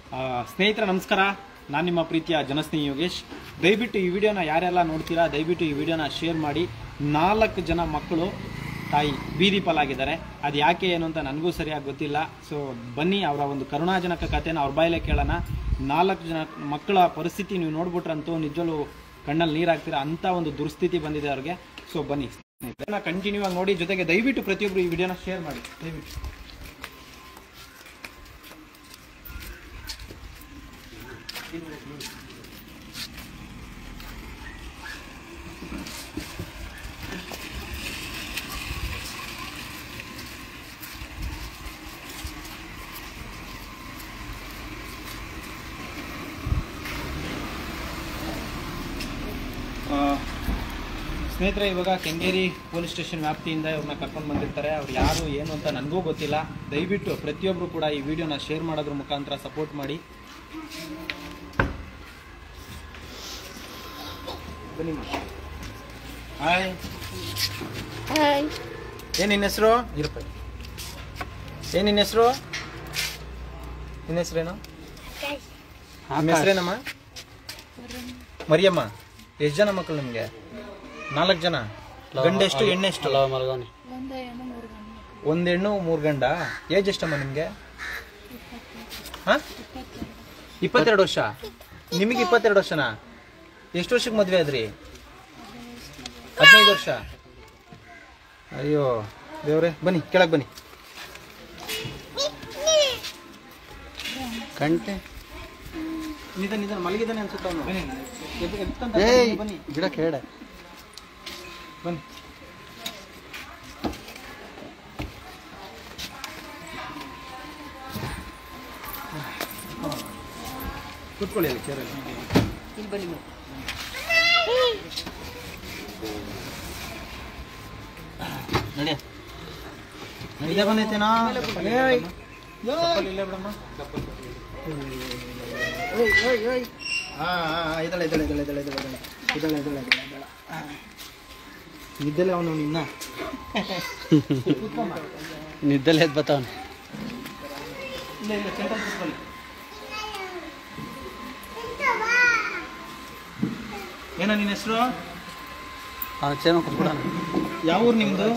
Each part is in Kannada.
ಆ, ಸ್ನೇಹಿತರ ನಮಸ್ಕಾರ ನಾನು ನಿಮ್ಮ ಪ್ರೀತಿಯ ಜನಸ್ನೇಹಿ ಯೋಗೇಶ್ ದಯವಿಟ್ಟು ಈ ವಿಡಿಯೋನ ಯಾರೆಲ್ಲ ನೋಡ್ತೀರಾ ದಯವಿಟ್ಟು ಈ ವಿಡಿಯೋನ ಶೇರ್ ಮಾಡಿ ನಾಲ್ಕು ಜನ ಮಕ್ಕಳು ತಾಯಿ ಬೀದಿ ಪಾಲಾಗಿದ್ದಾರೆ ಅದು ಯಾಕೆ ಏನು ಅಂತ ನನಗೂ ಸರಿಯಾಗಿ ಗೊತ್ತಿಲ್ಲ ಸೊ ಬನ್ನಿ ಅವರ ಒಂದು ಕರುಣಾಜನಕ ಕಥೆನ ಅವ್ರ ಬಾಯಲ್ಲೇ ಕೇಳೋಣ ನಾಲ್ಕು ಜನ ಮಕ್ಕಳ ಪರಿಸ್ಥಿತಿ ನೀವು ನೋಡ್ಬಿಟ್ರಂತೂ ನಿಜವಲ್ಲೂ ಕಣ್ಣಲ್ಲಿ ನೀರಾಗ್ತೀರಾ ಅಂಥ ಒಂದು ದುರ್ಸ್ಥಿತಿ ಬಂದಿದೆ ಅವ್ರಿಗೆ ಸೊ ಬನ್ನಿ ಕಂಟಿನ್ಯೂ ಆಗಿ ನೋಡಿ ಜೊತೆಗೆ ದಯವಿಟ್ಟು ಪ್ರತಿಯೊಬ್ಬರು ಈ ವಿಡಿಯೋನ ಶೇರ್ ಮಾಡಿ ದಯವಿಟ್ಟು ಆ, ಸ್ನೇಹಿತರೆ ಇವಾಗ ಕೆಂಗೇರಿ ಪೊಲೀಸ್ ಸ್ಟೇಷನ್ ವ್ಯಾಪ್ತಿಯಿಂದ ಇವ್ರನ್ನ ಕರ್ಕೊಂಡು ಬಂದಿರ್ತಾರೆ ಅವ್ರು ಯಾರು ಏನು ಅಂತ ನನಗೂ ಗೊತ್ತಿಲ್ಲ ದಯವಿಟ್ಟು ಪ್ರತಿಯೊಬ್ಬರು ಕೂಡ ಈ ವಿಡಿಯೋನ ಶೇರ್ ಮಾಡೋದ್ರ ಮುಖಾಂತರ ಸಪೋರ್ಟ್ ಮಾಡಿ ಬನ್ನಿ ಹಾಯ್ ಹಾಯ್ ಏನು ನಿನ್ನ ಹೆಸರು ಇರಪ್ಪ ಏನು ನಿನ್ನ ಹೆಸರು ನಿನ್ನ ಹೆಸರೇನು ನಿಮ್ಮ ಹೆಸರೇನಮ್ಮ ಮರಿಯಮ್ಮ ಎಷ್ಟು ಜನ ಮಕ್ಕಳು ನಿಮಗೆ ನಾಲ್ಕು ಜನ ಗಂಡೆಷ್ಟು ಎಣ್ಣೆಷ್ಟು ಒಂದು ಹೆಣ್ಣು ಮೂರು ಗಂಡು ಒಂದು ಹೆಣ್ಣು ಮೂರು ಗಂಡ ಏಜ್ ಎಷ್ಟಮ್ಮ ನಿಮಗೆ ಹಾಂ ಇಪ್ಪತ್ತೆರಡು ವರ್ಷ ನಿಮಗೆ ಇಪ್ಪತ್ತೆರಡು ವರ್ಷನಾ ಎಷ್ಟು ವರ್ಷಕ್ಕೆ ಮದುವೆ ಆದ್ರಿ ಹದಿನೈದು ವರ್ಷ ಅಯ್ಯೋ ದೇವ್ರೆ ಬನ್ನಿ ಕೆಳಗೆ ಬನ್ನಿ ಕಂಟೆ ನಿಧಾನ ನಿಧಾನ ಮಲಗಿದ್ದಾನೆ ಅನ್ಸುತ್ತೆ ಅವನು ಎದ್ದು- ಎದ್ಕೊಂತ ಏಯ್ ಬನ್ನಿ ಗಿಡ ಕೇಳ ಬನ್ನಿ ಕೂತ್ಕೊಳ್ಳಿ ಅಲ್ಲಿ ಚೇರಲ್ಲಿ ನಡಿ ಇಲ್ಲೇ ಬಂದೈತೇನಾ ಏಯ್. ಚಪ್ಪಲ್ ಇಲ್ಲೇ ಬಿಡಮ್ಮ ಹಾ ಹಾ ಇದಳ ಇದಳ ಇದಳ ಇದಳ ಇದಳ ಇದಳ ಇದಳ ಇದಳ ಇದಳ ಇದಳ ಇದ್ದಲೆ ಅವನು ನಿನ್ನ ಕೂತ್ಕೊಂಬ ನಿದ್ದಲೆ ಎದ್ದು ಬತ್ತಾವನು ಇಲ್ಲ ಇಲ್ಲ ಸೆಂಟರ್ ಕೂತ್ಕೊಳ್ಳಿ ಏನ ನಿನ್ನ ಹೆಸರು ಅವನ ಚೇಮ ಕುತ್ಬಿಡೋಣ ಯಾವ ಊರು ನಿಮ್ದು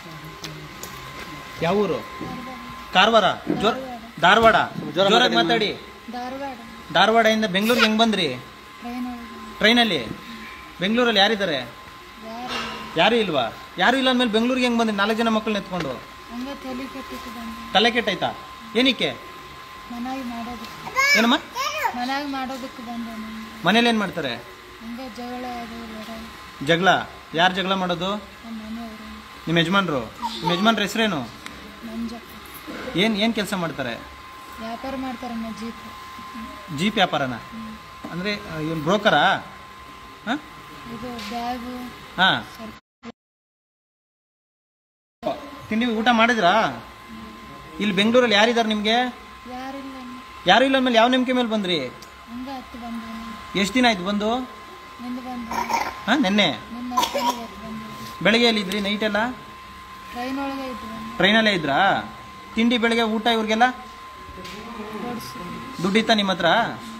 ಯಾವ ಊರು ಕಾರವಾರ ಜೋರ್ ಧಾರವಾಡ ಜೋರಾಗಿ ಮಾತಾಡಿ ಧಾರವಾಡ ಧಾರವಾಡದಿಂದ ಬೆಂಗಳೂರಿಗೆ ಹೆಂಗ್ ಬಂದ್ರಿ ಟ್ರೈನ್ ಒಳಗೆ ಟ್ರೈನಲ್ಲಿ ಬೆಂಗಳೂರಲ್ಲಿ ಯಾರಿದ್ದಾರೆ ಯಾರು ಯಾರು ಇಲ್ವಾ ಯಾರು ಇಲ್ಲ ಅಂದ್ಮೇಲೆ ಬೆಂಗಳೂರಿಗೆ ಹೆಂಗ್ ಬಂದ್ರಿ ನಾಲ್ಕು ಜನ ಮಕ್ಕಳನ್ನ ಎತ್ಕೊಂಡು ಹಂಗ ತಲೆ ಕೆಟ್ಟಿತ್ತು ಬಂದು ತಲೆ ಕೆಟ್ಟಾಯ್ತಾ ಏನಕ್ಕೆ ಮನಾಗಿ ಮಾಡೋದಕ್ಕೆ ಏನಮ್ಮ ಮನಾಗಿ ಮಾಡೋದಕ್ಕೆ ಬಂದೆ ನಾನು ಮನೇಲಿ ಏನ್ ಮಾಡ್ತಾರೆ ಹಂಗ ಜಗಳ ಅದು ಲಡಾಯಿ ಜಗಳ ಯಾರು ಜಗಳ ಮಾಡೋದು ನಮ್ಮ ಮನೆಯವರು ನಿಮ್ಮ ಯಜಮಾನ್ರು ನಿಮ್ಮ ಯಜಮಾನ್ರ ಹೆಸರೇನು ಮಂಜಪ್ಪ ಏನ್ ಏನ್ ಕೆಲಸ ಮಾಡ್ತಾರೆ ವ್ಯಾಪಾರ ಮಾಡ್ತಾರಮ್ಮ ಜೀಪ್ ಜೀಪ್ ವ್ಯಾಪಾರನ ಅಂದ್ರೆ ಏನು ಬ್ರೋಕರಾ ಹಾಂ ಇದು ಬ್ಯಾಗು ಹಾಂ ಸ್ವಲ್ಪ ತಿಂಡಿ ಊಟ ಮಾಡಿದ್ರಾ ಇಲ್ಲಿ ಬೆಂಗಳೂರಲ್ಲಿ ಯಾರಿದ್ದಾರೆ ನಿಮಗೆ ಯಾರಿಲ್ಲ ಅಮ್ಮ. ಯಾರು ಇಲ್ಲ ಅಂದ್ಮೇಲೆ ಯಾವ ನಂಬಿಕೆ ಮೇಲೆ ಬಂದ್ರಿ ಹಂಗ ಹತ್ತು ಬಂದ ಎಷ್ಟು ದಿನ ಆಯ್ತು ಬಂದು ನಿಂದು ಬಂದ ಹಾಂ ನೆನ್ನೆ ನಿಮ್ಮ ಹತ್ತನೇ ಇವತ್ತು ಬಂದ ಬೆಳಗ್ಗೆ ಎಲ್ಲಿದ್ರಿ ನೈಟ್ ಎಲ್ಲ ಟ್ರೈನ್ ಒಳಗೆ ಇದ್ದು ಬಂದು ಟ್ರೈನಲ್ಲೇ ಇದ್ರಾ ತಿಂಡಿ ಬೆಳಗ್ಗೆ ಊಟ ಇವ್ರಿಗೆಲ್ಲ ಕೊಡ್ಸಿ ದುಡ್ಡಿತ್ತ ನಿಮ್ಮ ಹತ್ರ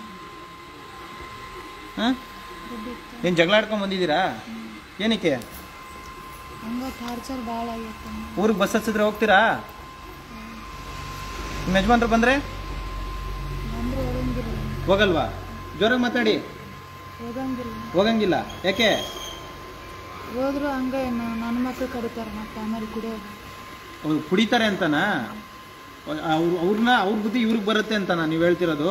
ಹಾಂ ದುಡ್ಡಿತ್ತು ಏನು ಜಗಳ ಆಡ್ಕೊಂಡು ಬಂದಿದ್ದೀರಾ ಏನಕ್ಕೆ ಹಂಗ ಟಾರ್ಚರ್ ಭಾಳ ಆಗೈತೆ ಅಮ್ಮ. ಊರಿಗೆ ಬಸ್ ಹತ್ತಿದ್ರೆ ಹೋಗ್ತೀರಾ ನಿಮ್ಮ ಯಜಮಾನ್ರು ಬಂದರೆ ಬಂದ್ರೆ ಹೋಗಂಗಿಲ್ಲ ಹೋಗಲ್ವಾ ಜೋರಾಗಿ ಮಾತಾಡಿ ಹೋಗಂಗಿಲ್ಲ ಹೋಗಂಗಿಲ್ಲ ಯಾಕೆ ಹೋದ್ರು ಹಂಗ ನನ್ನ ಮಕ್ಳು ಕಡಿತಾರ ಮತ್ತೆ ಆಮೇಲೆ ಕುಡಿಯೋದು ಅವ್ರು ಕುಡಿತಾರೆ ಅಂತನಾ ಅವ್ರು ಅವ್ರನ್ನ ಅವ್ರ ಬುದ್ಧಿ ಇವ್ರಿಗೆ ಬರುತ್ತೆ ಅಂತನಾ ನೀವು ಹೇಳ್ತಿರೋದು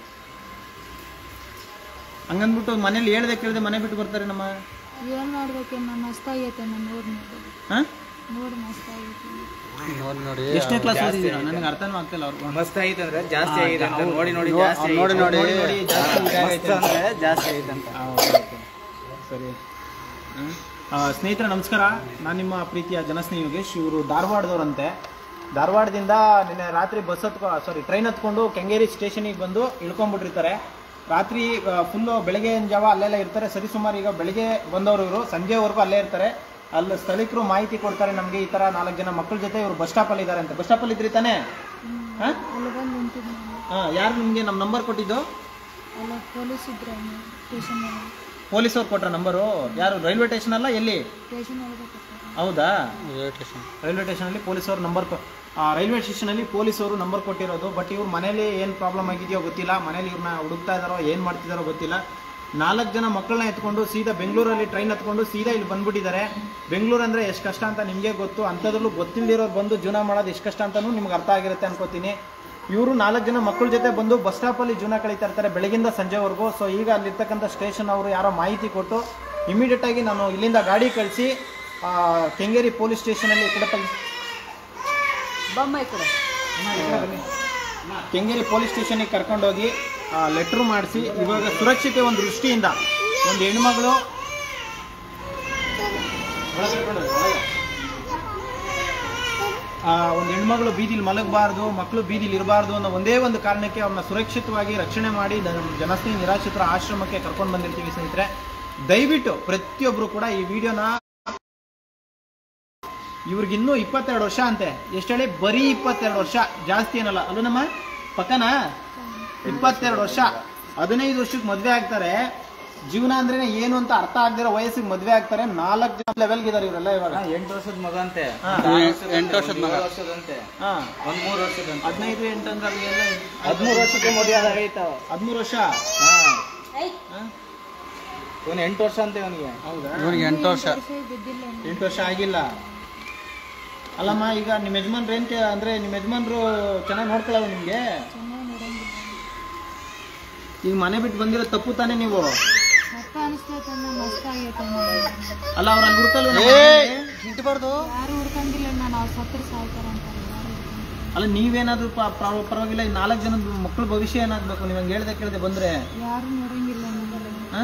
ಹಂಗಂದ್ಬಿಟ್ಟು ಮನೇಲಿ ಹೇಳ್ದೆ ಕೇಳ್ದೆ ಮನೆ ಬಿಟ್ಟು ಬರ್ತಾರೆ ನಮ್ಮ ಏನ್ ಮಾಡ್ಬೇಕು ನಾನು ಮಸ್ತ್ ಆಗೈತೆ ನಾನು ನೋಡಿ ನೋಡಿ ಹಾಂ ನೋಡಿ ಮಸ್ತ್ ಆಗೈತೆ ನೋಡಿ ನೋಡಿ ಎಷ್ಟನೇ ಕ್ಲಾಸ್ ಓದಿದ್ದೀರಾ ನನಗೆ ಅರ್ಥನೂ ಆಗ್ತಿಲ್ಲ ಅವ್ರು ಮಸ್ತ್ ಆಗಿದೆ ಅಂದ್ರೆ ಜಾಸ್ತಿ ಆಗಿದೆ ಅಂತ ನೋಡಿ ನೋಡಿ ನೋ- ಜಾಸ್ತಿ ನೋಡಿ ನೋಡಿ ನೋಡಿ ನೋಡಿ ಜಾಸ್ತಿ ಇದಾಗೈತೆ ಮಸ್ತ್ ಅಂತ. ಅಂದ್ರೆ ಜಾಸ್ತಿ ಆಗಿದೆ ಅಂತ ಆ, ಓಕೆ, ಓಕೆ. ಸರಿ ಆ, ಸ್ನೇಹಿತರೆ ನಮಸ್ಕಾರ ನಾನು ನಿಮ್ಮ ಪ್ರೀತಿಯ ಜನಸ್ನೇಹಿ ಯೋಗೇಶ್ ಇವರು ಧಾರವಾಡದವ್ರಂತೆ ಧಾರವಾಡದಿಂದ ನಿನ್ನೆ ರಾತ್ರಿ ಬಸ್ ಹತ್ಕೊ ಸಾರಿ ಟ್ರೈನ್ ಹತ್ಕೊಂಡು ಕೆಂಗೇರಿ ಸ್ಟೇಷನಿಗೆ ಬಂದು ಇಳ್ಕೊಂಡ್ಬಿಟ್ಟಿರ್ತಾರೆ ರಾತ್ರಿ ಫುಲ್ಲು ಬೆಳಗ್ಗೆ ಜಾವ ಅಲ್ಲೆಲ್ಲ ಇರ್ತಾರೆ ಸರಿಸುಮಾರು ಈಗ ಬೆಳಿಗ್ಗೆ ಬಂದವರು ಇವರು ಸಂಜೆವರೆಗೂ ಅಲ್ಲೇ ಇರ್ತಾರೆ ಅಲ್ಲಿ ಸ್ಥಳೀಕರು ಮಾಹಿತಿ ಕೊಡ್ತಾರೆ ನಮಗೆ ಈ ತರ ನಾಲ್ಕು ಜನ ಮಕ್ಕಳ ಜೊತೆ ಇವರು ಬಸ್ ಸ್ಟಾಪ್ ಅಲ್ಲಿ ಇದ್ದಾರೆ ಅಂತ ಬಸ್ ಸ್ಟಾಪ್ ಅಲ್ಲಿ ಇದ್ರಿ ತಾನೇ ಹಾ ಅಲ್ಲಿ ಬಂದು ನಿಂತಿದ್ದು ನಾನು ಹಾ ಯಾರು ನಿಮ್ಗೆ ನಮ್ಮ ನಂಬರ್ ಕೊಟ್ಟಿದ್ದು ಅಲ್ಲ ಪೊಲೀಸ್ ಇದ್ರೆ ಸ್ಟೇಷನ್ ಪೊಲೀಸ್ ಅವ್ರು ಕೊಟ್ರ ನಂಬರು ಯಾರು ರೈಲ್ವೆ ಸ್ಟೇಷನ್ ಅಲ್ಲ ಎಲ್ಲಿ ಸ್ಟೇಷನ್ ಒಳಗೆ ಕೊಡ್ತಾರೆ ಹೌದಾ ರೈಲ್ವೆ ಸ್ಟೇಷನ್ ರೈಲ್ವೆ ಸ್ಟೇಷನಲ್ಲಿ ಪೊಲೀಸ್ ಅವ್ರ ನಂಬರ್ ರೈಲ್ವೆ ಸ್ಟೇಷನಲ್ಲಿ ಪೊಲೀಸ್ ಅವರು ನಂಬರ್ ಕೊಟ್ಟಿರೋದು ಬಟ್ ಇವ್ರ ಮನೇಲಿ ಏನು ಪ್ರಾಬ್ಲಮ್ ಆಗಿದೆಯೋ ಗೊತ್ತಿಲ್ಲ ಮನೇಲಿ ಇವ್ರನ್ನ ಹುಡುಕ್ತಾ ಇದಾರೋ ಏನು ಮಾಡ್ತಿದಾರೋ ಗೊತ್ತಿಲ್ಲ ನಾಲ್ಕು ಜನ ಮಕ್ಕಳನ್ನ ಎತ್ಕೊಂಡು ಸೀದಾ ಬೆಂಗಳೂರಲ್ಲಿ ಟ್ರೈನ್ ಹತ್ಕೊಂಡು ಸೀದಾ ಇಲ್ಲಿ ಬಂದ್ಬಿಟ್ಟಿದ್ದಾರೆ ಬೆಂಗಳೂರು ಅಂದರೆ ಎಷ್ಟು ಕಷ್ಟ ಅಂತ ನಿಮಗೆ ಗೊತ್ತು ಅಂಥದ್ರಲ್ಲೂ ಗೊತ್ತಿಲ್ಲದಿರೋರು ಬಂದು ಜೀವನ ಮಾಡೋದು ಎಷ್ಟು ಕಷ್ಟ ಅಂತಲೂ ನಿಮ್ಗೆ ಅರ್ಥ ಆಗಿರುತ್ತೆ ಅನ್ಕೋತೀನಿ ಇವರು ನಾಲ್ಕು ಜನ ಮಕ್ಕಳ ಜೊತೆ ಬಂದು ಬಸ್ ಸ್ಟಾಪಲ್ಲಿ ಜೀವನ ಕಳೀತಾ ಇರ್ತಾರೆ ಬೆಳಗಿಂದ ಸಂಜೆವರೆಗೂ ಸೊ ಈಗ ಅಲ್ಲಿರ್ತಕ್ಕಂಥ ಸ್ಟೇಷನ್ ಅವರು ಯಾರೋ ಮಾಹಿತಿ ಕೊಟ್ಟು ಇಮಿಡಿಯೇಟ್ ಆಗಿ ನಾನು ಇಲ್ಲಿಂದ ಗಾಡಿ ಕಳಿಸಿ ಕೆಂಗೇರಿ ಪೊಲೀಸ್ ಸ್ಟೇಷನಲ್ಲಿ ಈ ಕಡೆ ತಗ್ಸ್- ಕೆಂಗೇರಿ ಪೊಲೀಸ್ ಸ್ಟೇಷನ್ಗೆ ಕರ್ಕೊಂಡೋಗಿ ಲೆಟ್ರ್ ಮಾಡಿಸಿ ಇವಾಗ ಸುರಕ್ಷತೆ ಒಂದು ದೃಷ್ಟಿಯಿಂದ ಒಂದು ಹೆಣ್ಮಗಳು ಒಳಗೆ ಕರ್ಕೊಂಡು ಹೋಗಿ, ಒಳಗೆ. ಆ, ಒಂದು ಹೆಣ್ಮಗಳು ಬೀದಿಲಿ ಮಲಗಬಾರ್ದು ಮಕ್ಕಳು ಬೀದಿಲಿ ಇರಬಾರ್ದು ಅನ್ನೋ ಒಂದೇ ಒಂದು ಕಾರಣಕ್ಕೆ ಅವ್ರನ್ನ ಸುರಕ್ಷಿತವಾಗಿ ರಕ್ಷಣೆ ಮಾಡಿ ದ- ಜನಸ್ನೇಹಿ ನಿರಾಶ್ರಿತರ ಆಶ್ರಮಕ್ಕೆ ಕರ್ಕೊಂಡು ಬಂದಿರ್ತೀವಿ ಸ್ನೇಹಿತರೆ ದಯವಿಟ್ಟು ಪ್ರತಿಯೊಬ್ಬರು ಕೂಡ ಈ ವಿಡಿಯೋನ ಇವ್ರಿಗಿನ್ನೂ ಇಪ್ಪತ್ತೆರಡು ವರ್ಷ ಅಂತೆ ಎಷ್ಟು ಹೇಳಿ ಬರೀ ಇಪ್ಪತ್ತೆರಡು ವರ್ಷ ಜಾಸ್ತಿ ಏನಲ್ಲ ಅಲ್ಲೂ ನಮ್ಮ ಪಕ್ಕನ ಇಪ್ಪತ್ತೆರಡು ವರ್ಷ ಹದಿನೈದು ವರ್ಷಕ್ಕೆ ಮದುವೆ ಆಗ್ತಾರೆ ಜೀವನ ಅಂದ್ರೆ ಏನು ಅಂತ ಅರ್ಥ ಆಗದಿರೋ ವಯಸ್ಸಿಗೆ ಮದುವೆ ಆಗ್ತಾರೆ ನಾಲ್ಕು ಜನ ಲೆವೆಲ್ಗೆ ಇದಾರೆ ಇವರೆಲ್ಲ ಇವಾಗ ಎಂಟು ವರ್ಷದ ಮಗ ಅಂತೆ ಹಾ. ಎಂಟು ವರ್ಷದ ಮಗ. ಏಳು ವರ್ಷದಂತೆ ಹಾ ಒಂದ್ ಮೂರ್ ವರ್ಷದಂತೆ ಹದಿನೈದು ಎಂಟು ಅಂದ್ರೆ ಅಲ್ಲಿ ಎಲ್ಲ ಹದ್ಮೂರು ವರ್ಷಕ್ಕೆ ಮದುವೆ ಆಗೈತ ಹದಿಮೂರು ವರ್ಷ ಹಾ ಹಾ? ಇವನ್ ಎಂಟು ವರ್ಷ ಅಂತೆ ಅವನಿಗೆ ಹೌದಾ ಇವನಿಗೆ ಎಂಟು ವರ್ಷ ವರ್ಷ ಬಿದ್ದಿಲ್ಲ ನಾನು. ಎಂಟು ವರ್ಷ ಆಗಿಲ್ಲ ಅಲ್ಲಮ್ಮ ಈಗ ನಿಮ್ಮ ಯಜಮಾನ್ರು ಏನ್ ಕೆ- ಅಂದ್ರೆ ನಿಮ್ಮ ಯಜಮಾನ್ರು ಚೆನ್ನಾಗಿ ನೋಡ್ಕೊಳ್ಳೋದು ನಿಮ್ಗೆ ಚೆನ್ನಾಗಿ ನೋಡಂಗಿಲ್ಲ ಈಗ ಮನೆ ಬಿಟ್ಟು ಬಂದಿರೋ ತಪ್ಪು ತಾನೇ ನೀವು ಅಪ್ಪ ಅನಿಸ್ತೈತೆ ಅಣ್ಣ ಮಸ್ತ್ ಆಗೈತೆ ಅಣ್ಣ ನನಗೆ. ಅಲ್ಲ ಅವ್ರ ಅಲ್ಲಿ ಹುಡುಕಲ್ಲ ಹಿಂಟ್ಬಾರ್ದು ಯಾರು ಹುಡ್ಕಂಗಿಲ್ಲ ನಾನು ಅವ್ರು ಸತ್ರ ಸಾಯ್ತಾರ ಅಂತಾರೆ ಯಾರು ಹುಡ್ಕಂಗಿಲ್ಲ. ಅಲ್ಲ ನೀವೇನಾದ್ರೂ ಪ- ಪರ- ಪರವಾಗಿಲ್ಲ ಈ ನಾಲ್ಕು ಜನ ಮಕ್ಕಳ ಭವಿಷ್ಯ ಏನಾಗ್ಬೇಕು ನೀವು ಹಂಗೆ ಹೇಳ್ದೆ ಕೇಳ್ದೆ ಬಂದ್ರೆ ಯಾರು ನೋಡಂಗಿಲ್ಲ ನನಗೆ ಹಾ?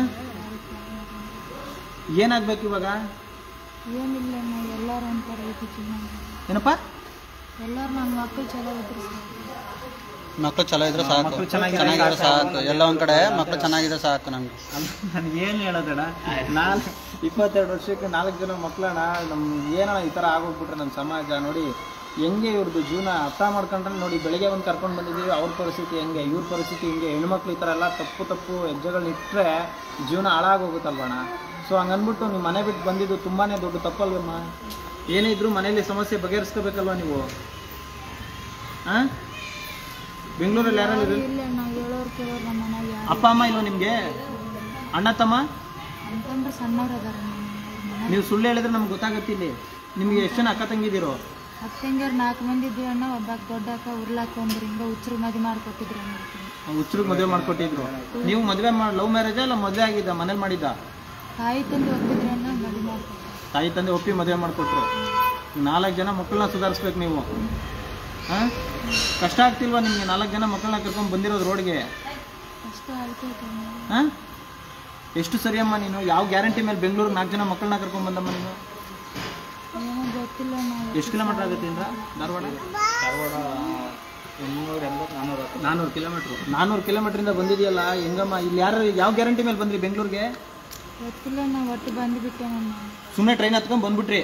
ಏನಾಗ್ಬೇಕು ಇವಾಗ ಏನಿಲ್ಲ ಅಣ್ಣ ಎಲ್ಲರೂ ಅಂತಾರೆ ಐತಿ ಚೆನ್ನಾಗಿ ಏನಪ್ಪ ಎಲ್ಲರೂ ನನ್ನ ಮಕ್ಕಳು ಚಲೋ ಇದ್ರು ಸಾಕು. ಮಕ್ಕಳು ಚಲೋ ಇದ್ರೆ ಸಾಕು ಮಕ್ಳು ಚೆನ್ನಾಗಿದ್ರೆ ಚೆನ್ನಾಗಿದ್ರೆ ಸಾಕು ಎಲ್ಲ ಒಂದ್ ಕಡೆ ಮಕ್ಕಳು ಚೆನ್ನಾಗಿದ್ರೆ ಸಾಕು ನಮ್ಗೆ ನನಗೆ ಏನು ಹೇಳೋದಣ್ಣ ನಾಲ್ ಇಪ್ಪತ್ತೆರಡು ವರ್ಷಕ್ಕೆ ನಾಲ್ಕು ಜನ ಮಕ್ಕಳಣ್ಣ ನಮ್ಗೆ ಏನಣ್ಣ ಈ ಥರ ಆಗೋಗ್ಬಿಟ್ರೆ ನಮ್ಮ ಸಮಾಜ ನೋಡಿ ಹೆಂಗೆ ಇವ್ರದ್ದು ಜೀವನ ಅರ್ಥ ಮಾಡ್ಕೊಂಡ್ರೆ ನೋಡಿ ಬೆಳಿಗ್ಗೆ ಒಂದು ಕರ್ಕೊಂಡು ಬಂದಿದ್ದೀವಿ ಅವ್ರ ಪರಿಸ್ಥಿತಿ ಹೆಂಗೆ ಇವ್ರ ಪರಿಸ್ಥಿತಿ ಹಿಂಗೆ ಹೆಣ್ಮಕ್ಳು ಈ ಥರ ಎಲ್ಲ ತಪ್ಪು ತಪ್ಪು ಹೆಜ್ಜೆಗಳನ್ನ ಇಟ್ಟರೆ ಜೀವನ ಹಾಳಾಗೋಗುತ್ತಲ್ವಣ್ಣ ಸೊ ಹಂಗನ್ಬಿಟ್ಟು ನೀವು ಮನೆ ಬಿಟ್ಟು ಬಂದಿದ್ದು ತುಂಬಾ ದೊಡ್ಡ ತಪ್ಪಲ್ವಮ್ಮ ಏನೇ ಇದ್ರೂ ಮನೇಲಿ ಸಮಸ್ಯೆ ಬಗೆಹರಿಸ್ಕೋಬೇಕಲ್ವ ನೀವು ಹಾಂ ಬೆಂಗಳೂರಲ್ಲಿ ಯಾರು ಯಾರು ಇಲ್ಲ ಅಣ್ಣ ಹೇಳೋರು ಕೇಳೋರು ನಮ್ಮ ಮನೆಯಾಗ ಯಾರು ಅಪ್ಪ ಅಮ್ಮ ಇಲ್ವ ನಿಮಗೆ ಅಣ್ಣ ತಮ್ಮ ಅಂತಂದ್ರೆ ಸಣ್ಣವ್ರು ಅದಾರ ನಮ್ಮ ಮನೆ ನೀವು ಸುಳ್ಳು ಹೇಳಿದ್ರೆ ನಮ್ಗೆ ಗೊತ್ತಾಗುತ್ತೆ ಇಲ್ಲಿ ನಿಮಗೆ ಎಷ್ಟು ಜನ ಅಕ್ಕ ತಂಗಿದ್ದೀರೋ ಅಕ್ಕಂಗಾರು ನಾಲ್ಕು ಮಂದಿ ಇದ್ವಿ ಅಣ್ಣ ಒಬ್ಬಾಕ ದೊಡ್ಡ ಅಕ್ಕ ಉರ್ಲಾಕ ಒಂದ್ರ ಹಿಂಗ ಹುಚ್ಚರು ಮದಿ ಮಾಡ್ಕೊಟ್ಟಿದ್ರು ಅಣ್ಣ ಹುಚ್ಚರಿಗೆ ಮದುವೆ ಮಾಡ್ಕೊಟ್ಟಿದ್ರು ನೀವು ಮದುವೆ ಮಾಡಿ ಲವ್ ಮ್ಯಾರೇಜಾ ಇಲ್ಲ ಮದುವೆ ಆಗಿದ್ದ ಮನೇಲಿ ಮಾಡಿದ್ದ ತಾಯಿ ತಂದು ಒಪ್ಪಿದ್ರು ಅಣ್ಣ ಮದಿ ಮಾಡ್ಕೊಟ್ಟಿದ್ರು ತಾಯಿ ತಂದೆ ಒಪ್ಪಿ ಮದುವೆ ಮಾಡಿಕೊಟ್ರು ನಾಲ್ಕು ಜನ ಮಕ್ಕಳನ್ನ ಸುಧಾರಿಸ್ಬೇಕು ನೀವು ಹಾಂ ಕಷ್ಟ ಆಗ್ತಿಲ್ವಾ ನಿಮಗೆ ನಾಲ್ಕು ಜನ ಮಕ್ಕಳನ್ನ ಕರ್ಕೊಂಡು ಬಂದಿರೋದು ರೋಡ್ಗೆ ಕಷ್ಟ ಆಗ್ತೈತೆ ಅಣ್ಣ ಹಾಂ ಎಷ್ಟು ಸರಿಯಮ್ಮ ನೀನು ಯಾವ ಗ್ಯಾರಂಟಿ ಮೇಲೆ ಬೆಂಗಳೂರಿಗೆ ನಾಲ್ಕು ಜನ ಮಕ್ಕಳನ್ನ ಕರ್ಕೊಂಡು ಬಂದಮ್ಮ ನೀನು ಏನೋ ಗೊತ್ತಿಲ್ಲ ಅಣ್ಣ ಎಷ್ಟು ಕಿಲೋಮೀಟರ್ ಆಗುತ್ತೆ ಇಂದ ಧಾರವಾಡ ಧಾರವಾಡ ಇನ್ನೂರ ಎಂಬತ್ತು ನಾನ್ನೂರ ಹತ್ತು ನಾನ್ನೂರು ಕಿಲೋಮೀಟ್ರು ನಾನ್ನೂರು ಕಿಲೋಮೀಟ್ರಿಂದ ಬಂದಿದೆಯಲ್ಲ ಹೆಂಗಮ್ಮ ಇಲ್ಲಿ ಯಾರು ಯಾವ ಗ್ಯಾರಂಟಿ ಮೇಲೆ ಬಂದ್ರಿ ಬೆಂಗಳೂರಿಗೆ ಗೊತ್ತಿಲ್ಲ ಅಣ್ಣ ಒಟ್ಟು ಬಂದುಬಿಟ್ಟೆ ನಾನು ಸುಮ್ಮನೆ ಟ್ರೈನ್ ಹತ್ಕೊಂಡು ಬಂದ್ಬಿಟ್ರಿ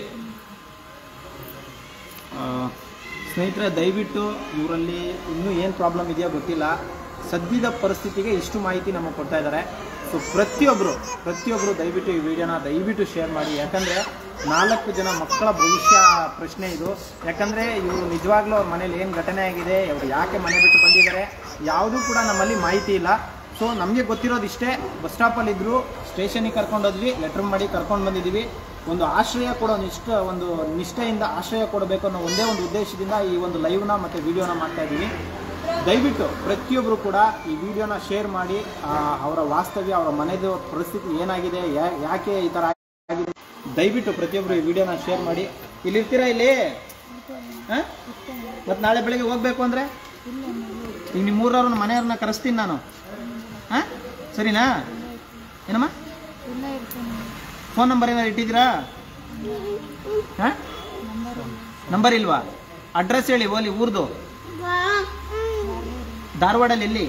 ಆ, ಸ್ನೇಹಿತರೆ ದಯವಿಟ್ಟು ಇವರಲ್ಲಿ ಇನ್ನೂ ಏನು ಪ್ರಾಬ್ಲಮ್ ಇದೆಯೋ ಗೊತ್ತಿಲ್ಲ ಸದ್ಯದ ಪರಿಸ್ಥಿತಿಗೆ ಇಷ್ಟು ಮಾಹಿತಿ ನಮಗೆ ಕೊಡ್ತಾ ಇದ್ದಾರೆ ಸೊ ಪ್ರತಿಯೊಬ್ಬರು ಪ್ರತಿಯೊಬ್ಬರು ದಯವಿಟ್ಟು ಈ ವಿಡಿಯೋನ ದಯವಿಟ್ಟು ಶೇರ್ ಮಾಡಿ ಯಾಕಂದರೆ ನಾಲ್ಕು ಜನ ಮಕ್ಕಳ ಭವಿಷ್ಯ ಪ್ರಶ್ನೆ ಇದು ಯಾಕಂದರೆ ಇವರು ನಿಜವಾಗ್ಲೂ ಅವ್ರ ಮನೇಲಿ ಏನು ಘಟನೆ ಆಗಿದೆ ಅವ್ರು ಯಾಕೆ ಮನೆ ಬಿಟ್ಟು ಬಂದಿದ್ದಾರೆ ಯಾವುದೂ ಕೂಡ ನಮ್ಮಲ್ಲಿ ಮಾಹಿತಿ ಇಲ್ಲ ಸೊ ನಮಗೆ ಗೊತ್ತಿರೋದು ಇಷ್ಟೇ ಬಸ್ ಸ್ಟಾಪಲ್ಲಿ ಇದ್ರು ಸ್ಟೇಷನಿಗೆ ಕರ್ಕೊಂಡೋದ್ವಿ ಲೆಟ್ರ್ ಮಾಡಿ ಕರ್ಕೊಂಡು ಬಂದಿದ್ದೀವಿ ಒಂದು ಆಶ್ರಯ ಕೊಡೋ ನಿಷ್ಠ ಒಂದು ನಿಷ್ಠೆಯಿಂದ ಆಶ್ರಯ ಕೊಡಬೇಕು ಅನ್ನೋ ಒಂದೇ ಒಂದು ಉದ್ದೇಶದಿಂದ ಈ ಒಂದು ಲೈವ್ನ ಮತ್ತು ವಿಡಿಯೋನ ಮಾಡ್ತಾ ಇದ್ದೀವಿ ದಯವಿಟ್ಟು ಪ್ರತಿಯೊಬ್ಬರು ಕೂಡ ಈ ವಿಡಿಯೋನ ಶೇರ್ ಮಾಡಿ ಆ, ಅವರ ವಾಸ್ತವ್ಯ ಅವರ ಮನೆದು ಪರಿಸ್ಥಿತಿ ಏನಾಗಿದೆ ಯಾ- ಯಾಕೆ ಈ ಥರ ಆಗಿದೆ ದಯವಿಟ್ಟು ಪ್ರತಿಯೊಬ್ಬರು ಈ ವಿಡಿಯೋನ ಶೇರ್ ಮಾಡಿ ಇಲ್ಲಿ ಇರ್ತೀರಾ ಇಲ್ಲಿ ಹಾಂ ಮತ್ತು ನಾಳೆ ಬೆಳಗ್ಗೆ ಹೋಗ್ಬೇಕು ಅಂದರೆ ಇಲ್ಲ ಅಣ್ಣ ಈಗ ನಿಮ್ಮ ಊರವ್ರನ್ನ ಮನೆಯವ್ರನ್ನ ಕರೆಸ್ತೀನಿ ನಾನು ಹಾಂ ಸರಿನಾ ಏನಮ್ಮ ಇಲ್ಲ ಇರ್ತೇನೆ ಫೋನ್ ನಂಬರ್ ಏನಾರು ಇಟ್ಟಿದ್ದೀರಾ ಹಾಂ ನಂಬರ್ ನಂಬರ್ ಇಲ್ವಾ ಅಡ್ರೆಸ್ ಹೇಳಿ ಓಲಿ ಊರ್ದು ಧಾರವಾಡಲ್ಲಿ ಎಲ್ಲಿ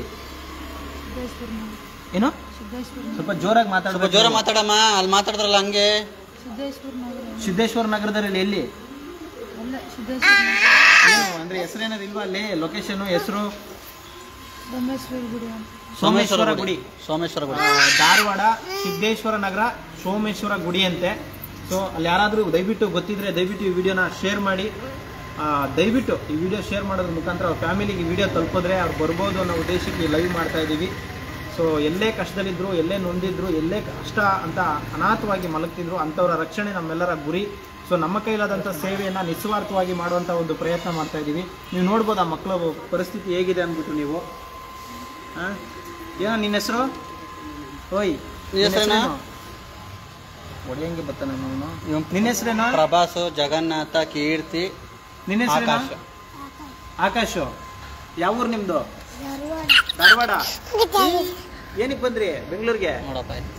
ಸಿದ್ದೇಶ್ವರ ಏನು ಸಿದ್ದೇಶ್ವರ ಸ್ವಲ್ಪ ಜೋರಾಗಿ ಸ್ವಲ್ಪ ಮಾತಾಡ್ಬೇಕು ಜೋರ ಮಾತಾಡಮ್ಮ ಅಲ್ಲಿ ಮಾತಾಡಿದ್ರಲ್ಲ ಹಂಗೆ ಸಿದ್ದೇಶ್ವರ ನಗರ ಸಿದ್ದೇಶ್ವರ ನಗರದಲ್ಲಿ ಎಲ್ಲಿ ಅಲ್ಲ ಸಿದ್ದೇಶ್ವರ ನಗರ ಏನು ಅಂದ್ರೆ ಹೆಸರೇನಾದ್ರು ಇಲ್ವಾ ಅಲ್ಲಿ ಲೊಕೇಶನ್ ಹೆಸರು ಸೋಮೇಶ್ವರ ಗುಡಿ ಅಂತ ಸೋಮೇಶ್ವರ ಗುಡಿ ಸೋಮೇಶ್ವರ ಗುಡಿ ಆ, ಧಾರವಾಡ ಸಿದ್ದೇಶ್ವರ ನಗರ ಸೋಮೇಶ್ವರ ಗುಡಿ ಅಂತೆ ಸೊ ಅಲ್ಲಿ ಯಾರಾದರೂ ದಯವಿಟ್ಟು ಗೊತ್ತಿದ್ರೆ ದಯವಿಟ್ಟು ಈ ವಿಡಿಯೋನ ಶೇರ್ ಮಾಡಿ ಆ, ದಯವಿಟ್ಟು ಈ ವಿಡಿಯೋ ಶೇರ್ ಮಾಡೋದ್ರ ಮುಖಾಂತರ ಅವ್ರ ಫ್ಯಾಮಿಲಿಗೆ ವಿಡಿಯೋ ತಲುಪಿದ್ರೆ ಅವ್ರು ಬರ್ಬೋದು ಅನ್ನೋ ಉದ್ದೇಶಕ್ಕೆ ಲೈವ್ ಮಾಡ್ತಾ ಇದ್ದೀವಿ ಸೊ ಎಲ್ಲೇ ಕಷ್ಟದಲ್ಲಿದ್ದರು ಎಲ್ಲೇ ನೊಂದಿದ್ರು ಎಲ್ಲೇ ಕಷ್ಟ ಅಂತ ಅನಾಥವಾಗಿ ಮಲಗ್ತಿದ್ರು ಅಂಥವ್ರ ರಕ್ಷಣೆ ನಮ್ಮೆಲ್ಲರ ಗುರಿ ಸೊ ನಮ್ಮ ಕೈಲಾದಂಥ ಸೇವೆಯನ್ನು ನಿಸ್ವಾರ್ಥವಾಗಿ ಮಾಡುವಂಥ ಒಂದು ಪ್ರಯತ್ನ ಮಾಡ್ತಾ ಇದ್ದೀವಿ ನೀವು ನೋಡ್ಬೋದು ಆ ಮಕ್ಕಳ ಪರಿಸ್ಥಿತಿ ಹೇಗಿದೆ ಅಂದ್ಬಿಟ್ಟು ನೀವು ಹಾಂ ಏನೋ ನಿನ್ನ ಹೆಸರು ಓಯ್ ನಿನ್ ಹೆಸ್ರೇನು? ಒಡೆಯಂಗೆ ಬರ್ತಾನೆ ಅವನು ಇವ್ನ್ ನಿನ್ನ ಹೆಸರೇನೋ ಪ್ರಭಾಸು ಜಗನ್ನಾಥ ಕೀರ್ತಿ ನಿನ್ನ ಹೆಸರೇನೋ ಆಕಾಶ ಆಕಾಶ್ ಯಾವ ಊರು ನಿಮ್ದು ಧಾರವಾಡ ಏನಕ್ಕೆ ಬಂದ್ರಿ ಬೆಂಗಳೂರಿಗೆ ನೋಡಪ್ಪ ಇದು.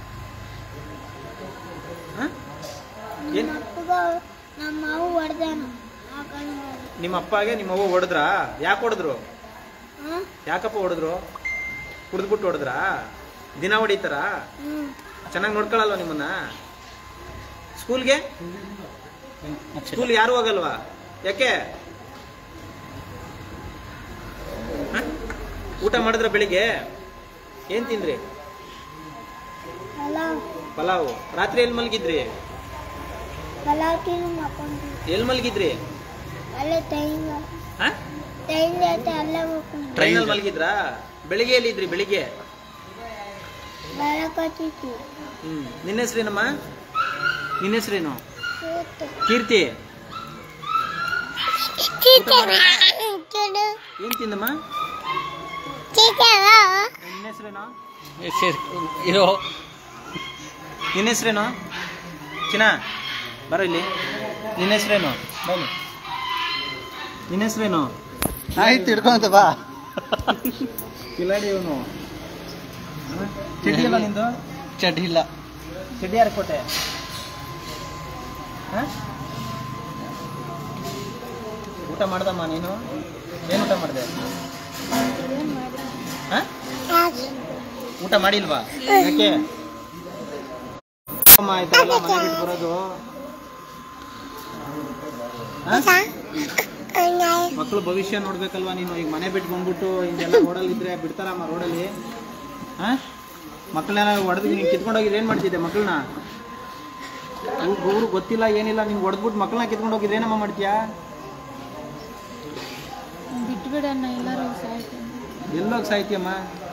ಹ? ಏನ್ ನಮ್ಮ ಮಾವು ಹೊಡೆದಾನು ನಿಮ್ಮ ಅಪ್ಪಗೆ ನಿಮ್ಮ ಅವ್ವ ಹೊಡೆದ್ರಾ ಯಾಕೆ ಹೊಡೆದ್ರು ಯಾಕಪ್ಪ ಹೊಡೆದ್ರು ಕುಡಿದ್ಬಿಟ್ಟು ಹೊಡೆದ್ರಾ ದಿನ ಹೊಡಿತಾರ ಚೆನ್ನಾಗಿ ನೋಡ್ಕೊಳಲ್ವ ನಿಮ್ಮನ್ನ ಸ್ಕೂಲ್ಗೆ ಅಕ್ಷರ. ಸ್ಕೂಲ್ ಯಾರು ಹೋಗಲ್ವಾ ಯಾಕೆ ಹ? ಊಟ ಮಾಡಿದ್ರ ಬೆಳಿಗ್ಗೆ ಏನ್ ತಿಂದ್ರಿ ಪಲಾವ್ ಪಲಾವ್ ರಾತ್ರಿ ಎಲ್ಲಿ ಮಲಗಿದ್ರಿ ಪಲಾವ್ ತಿಂದು ಮಕ್ಕೊಂಡ್ವಿ ಎಲ್ಲಿ ಮಲಗಿದ್ರಿ ಅಲ್ಲೇ ಟೈಮ್ ಹ ಟೈಮ್ ಜೊತೆ ಅಲ್ಲೇ ಮಕ್ಕೊಂಡ್ವಿ ಟ್ರೈನಲ್ಲಿ ಮಲಗಿದ್ರಾ ಬೆಳಿಗ್ಗೆ ಎಲ್ಲಿದ್ರಿ ಬೆಳಿಗ್ಗೆ ಬೆಳಕತ್ತಿತ್ತು ಹ್ಮ್ ನಿನ್ನ ಹೆಸ್ರೇನಮ್ಮ ನಿನ್ನ ಹೆಸ್ರೇನು ಕೀರ್ತಿ ಏನ್ ತಿಂದಮ್ಮ ನಿನ್ನ ಹೆಸ್ರೇನು ಇರೋ ನಿನ್ನ ಹೆಸ್ರೇನು ಚಿನ್ನ ಬರೋ ಇಲ್ಲಿ ನಿನ್ನ ಹೆಸ್ರೇನು ಬನ್ನಿ ನಿನ್ನ ಹೆಸ್ರೇನು ಆಯ್ತು ಹಿಡ್ಕೊಂತ ಬಾ ಕಿಲಾಡಿ ಇವನು ಚಡ್ಡಿ ಅಲ್ಲ ನಿಂದು ಚಡ್ಡಿ ಇಲ್ಲ ಚಡ್ಡಿ ಯಾರು ಕೊಟ್ಟೆ ಹ? ಊಟ ಮಾಡ್ದಮ್ಮ ನೀನು ಏನು ಊಟ ಮಾಡಿದೆ ಊಟ ಮಾಡಿಲ್ವಾ ಯಾಕೆ ಅಮ್ಮ ಆಯ್ತಲ್ಲ ಮನೆ ಬಿಟ್ಟು ಬರೋದು ಹ? ಮಕ್ಕಳು ಭವಿಷ್ಯ ನೋಡ್ಬೇಕಲ್ವಾ ನೀನು ಈಗ ಮನೆ ಬಿಟ್ಟು ಬಂದ್ಬಿಟ್ಟು ಹಿಂಗೆಲ್ಲ ರೋಡಲ್ಲಿ ಇದ್ರೆ ಬಿಡ್ತಾರಮ್ಮ ರೋಡಲ್ಲಿ ಹಾ ಮಕ್ಕಳನ್ನೆಲ್ಲ ಹೊಡೆದು ನೀನು ಕಿತ್ಕೊಂಡೋಗಿದ್ರೆ ಏನು ಮಾಡ್ತಿದ್ದೆ ಮಕ್ಕಳನ್ನ ಊರು ಗೊತ್ತಿಲ್ಲ ಏನಿಲ್ಲ ನೀನು ಹೊಡೆದ್ಬಿಟ್ಟು ಮಕ್ಕಳನ್ನ ಕಿತ್ಕೊಂಡು ಹೋಗಿದ್ರೆ ಏನಮ್ಮ ಮಾಡ್ತೀಯಾ ಬಿಟ್ಬಿಡಣ್ಣ ಎಲ್ಲರೂ ಸಾಯ್ತು ಎಲ್ಲೋಗಿ ಸಾಯ್ತೀಯಮ್ಮ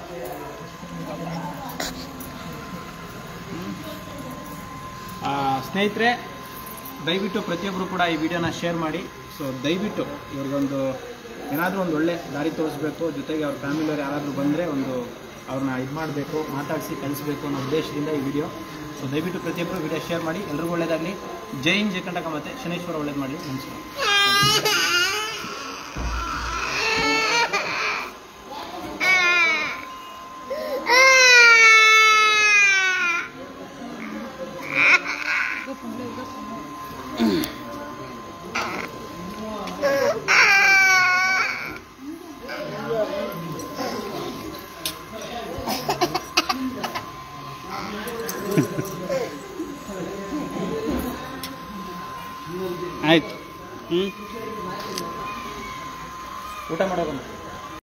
ಆ, ಸ್ನೇಹಿತರೆ ದಯವಿಟ್ಟು ಪ್ರತಿಯೊಬ್ಬರು ಕೂಡ ಈ ವಿಡಿಯೋನ ಶೇರ್ ಮಾಡಿ ಸೊ ದಯವಿಟ್ಟು ಇವ್ರಿಗೊಂದು ಏನಾದರೂ ಒಂದು ಒಳ್ಳೆ ದಾರಿ ತೋರಿಸ್ಬೇಕು ಜೊತೆಗೆ ಅವ್ರ ಫ್ಯಾಮಿಲಿಯವ್ರು ಯಾರಾದರೂ ಬಂದರೆ ಒಂದು ಅವ್ರನ್ನ ಇದು ಮಾಡಬೇಕು ಮಾತಾಡಿಸಿ ಕಳಿಸ್ಬೇಕು ಅನ್ನೋ ಉದ್ದೇಶದಿಂದ ಈ ವಿಡಿಯೋ ಸೊ ದಯವಿಟ್ಟು ಪ್ರತಿಯೊಬ್ಬರು ವಿಡಿಯೋ ಶೇರ್ ಮಾಡಿ ಎಲ್ರಿಗೂ ಒಳ್ಳೇದಾಗಲಿ ಜೈ ಹಿಂದ್ ಜೈ ಕರ್ನಾಟಕ ಮತ್ತು ಶನೇಶ್ವರ ಒಳ್ಳೇದು ಮಾಡಲಿ ನಮಸ್ಕಾರ ಆಯ್ತು ಹ್ಞೂ ಊಟ ಮಾಡೋದು